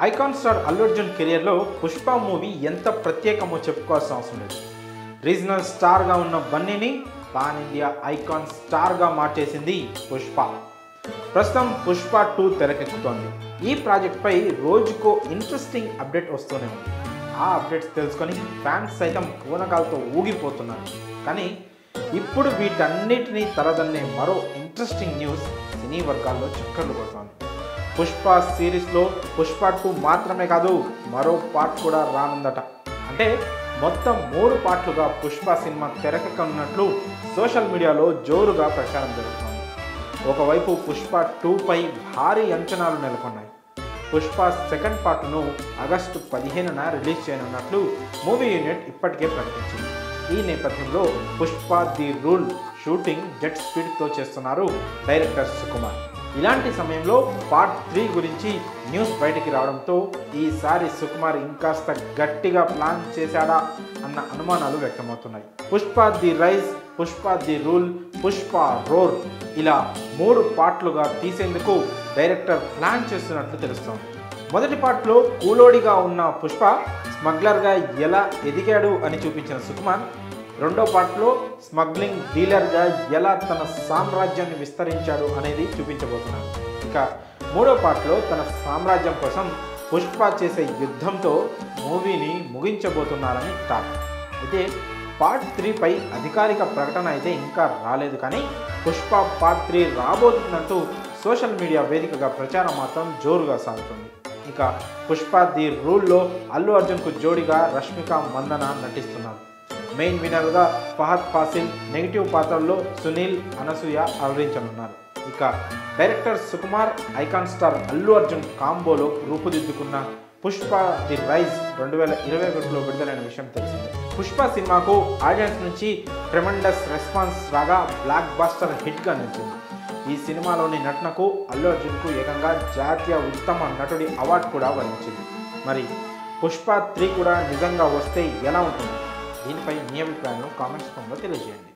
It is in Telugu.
ఐకాన్ స్టార్ అల్లు అర్జున్ కెరియర్లో పుష్ప మూవీ ఎంత ప్రత్యేకమో చెప్పుకోవాల్సిన అవసరం లేదు రీజనల్ స్టార్గా ఉన్న బన్నీని పాన్ ఇండియా ఐకాన్ స్టార్గా మార్చేసింది పుష్ప ప్రస్తుతం పుష్ప టూ తెరకెక్కుతోంది ఈ ప్రాజెక్ట్పై రోజుకో ఇంట్రెస్టింగ్ అప్డేట్ వస్తూనే ఉంది ఆ అప్డేట్స్ తెలుసుకొని ఫ్యాన్స్ సైతం పూనకాలతో ఊగిపోతున్నారు కానీ ఇప్పుడు వీటన్నిటినీ తరదన్నే మరో ఇంట్రెస్టింగ్ న్యూస్ సినీ వర్గాల్లో చక్కర్లు కొడుతోంది పుష్ప సిరీస్లో పుష్ప టూ మాత్రమే కాదు మరో పార్ట్ కూడా రానుందట అంటే మొత్తం మూడు పార్ట్లుగా పుష్ప సినిమా తెరకెక్కనున్నట్లు సోషల్ మీడియాలో జోరుగా ప్రచారం జరుగుతోంది ఒకవైపు పుష్ప టూపై భారీ అంచనాలు నెలకొన్నాయి పుష్ప సెకండ్ పార్ట్ను ఆగస్టు పదిహేనున రిలీజ్ చేయనున్నట్లు మూవీ యూనిట్ ఇప్పటికే ప్రకటించింది ఈ నేపథ్యంలో Pushpa the rule shooting jet స్పీడ్తో చేస్తున్నారు డైరెక్టర్ సుకుమార్ ఇలాంటి సమయంలో పార్ట్ త్రీ గురించి న్యూస్ బయటికి రావడంతో ఈసారి సుకుమార్ ఇంకాస్త గట్టిగా ప్లాన్ చేశాడా అన్న అనుమానాలు వ్యక్తమవుతున్నాయి Pushpa the rise Pushpa the rule Pushpa roar ఇలా మూడు పార్ట్లుగా తీసేందుకు డైరెక్టర్ ప్లాన్ చేస్తున్నట్లు తెలుస్తోంది మొదటి పార్ట్లో కూలోడిగా ఉన్న పుష్ప స్మగ్లర్గా ఎలా ఎదిగాడు అని చూపించిన సుకుమార్ రెండో పార్ట్లో స్మగ్లింగ్ డీలర్గా ఎలా తన సామ్రాజ్యాన్ని విస్తరించాడు అనేది చూపించబోతున్నాడు ఇక మూడో పార్ట్లో తన సామ్రాజ్యం కోసం పుష్ప చేసే యుద్ధంతో మూవీని ముగించబోతున్నారని టాక్ అయితే పార్ట్ త్రీపై అధికారిక ప్రకటన అయితే ఇంకా రాలేదు కానీ పుష్ప పార్ట్ త్రీ రాబోతున్నట్టు సోషల్ మీడియా వేదికగా ప్రచారం మాత్రం జోరుగా సాగుతుంది ఇక పుష్ప ది రూల్లో అల్లు అర్జున్కు జోడిగా రష్మిక మందన నటిస్తున్నారు మెయిన్ వినర్గా ఫహద్ ఫాసిల్ నెగిటివ్ పాత్రల్లో సునీల్ అనసూయ అలరించనున్నారు ఇక director Sukumar icon star Allu Arjun కాంబోలో రూపుదిద్దుకున్న పుష్ప ది రైజ్ రెండు వేల ఇరవై ఒకటిలో విడుదలైన విషయం తెలిసిందే పుష్ప సినిమాకు ఆడియన్స్ నుంచి ట్రెమండస్ రెస్పాన్స్ రాగా బ్లాక్ బాస్టర్ హిట్గా నిలిచింది ఈ సినిమాలోని నటనకు అల్లు అర్జున్కు ఏకంగా జాతీయ ఉత్తమ నటుడి అవార్డు కూడా వరించింది మరి పుష్ప త్రీ కూడా నిజంగా వస్తే ఎలా ఉంటుంది దీనిపై మీ అభిప్రాయాలను కామెంట్స్ రూపంలో తెలియజేయండి